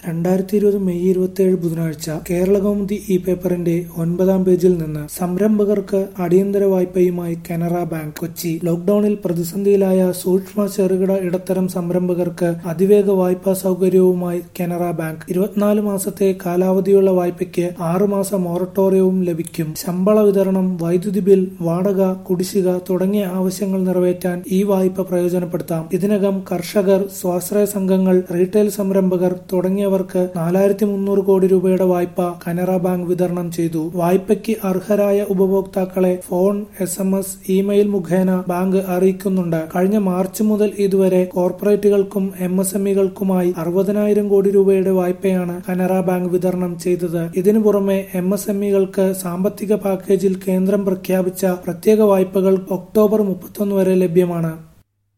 രണ്ടായിരത്തി ഇരുപത് മെയ് ഇരുപത്തിയേഴ് ബുധനാഴ്ച കേരളകൗമുദി ഇ പേപ്പറിന്റെ ഒൻപതാം പേജിൽ നിന്ന് സംരംഭകർക്ക് അടിയന്തര വായ്പയുമായി കനറ ബാങ്ക് കൊച്ചി ലോക്ഡൌണിൽ പ്രതിസന്ധിയിലായ സൂക്ഷ്മ ചെറുകിട ഇടത്തരം സംരംഭകർക്ക് അതിവേഗ വായ്പാ സൗകര്യവുമായി കനറ ബാങ്ക് ഇരുപത്തിനാല് മാസത്തെ കാലാവധിയുള്ള വായ്പയ്ക്ക് ആറുമാസ മൊറട്ടോറിയവും ലഭിക്കും ശമ്പള വിതരണം വൈദ്യുതി ബിൽ വാടക കുടിശ്ശിക തുടങ്ങിയ ആവശ്യങ്ങൾ നിറവേറ്റാൻ ഈ വായ്പ പ്രയോജനപ്പെടുത്താം ഇതിനകം കർഷകർ സ്വാശ്രയ സംഘങ്ങൾ റീറ്റെയിൽ സംരംഭകർ തുടങ്ങിയവർക്ക് നാലായിരത്തി മുന്നൂറ് കോടി രൂപയുടെ വായ്പ കനറ ബാങ്ക് വിതരണം ചെയ്തു വായ്പയ്ക്ക് അർഹരായ ഉപഭോക്താക്കളെ phone S M S email മുഖേന ബാങ്ക് അറിയിക്കുന്നുണ്ട് കഴിഞ്ഞ മാർച്ച് മുതൽ ഇതുവരെ കോർപ്പറേറ്റുകൾക്കും എം എസ് എം ഇകൾക്കുമായി അറുപതിനായിരം കോടി രൂപയുടെ വായ്പയാണ് കനറ ബാങ്ക് വിതരണം ചെയ്തത് ഇതിനു പുറമെ എം എസ് എം ഇകൾക്ക് സാമ്പത്തിക പാക്കേജിൽ കേന്ദ്രം പ്രഖ്യാപിച്ച പ്രത്യേക വായ്പകൾ ഒക്ടോബർ മുപ്പത്തൊന്ന് വരെ ലഭ്യമാണ്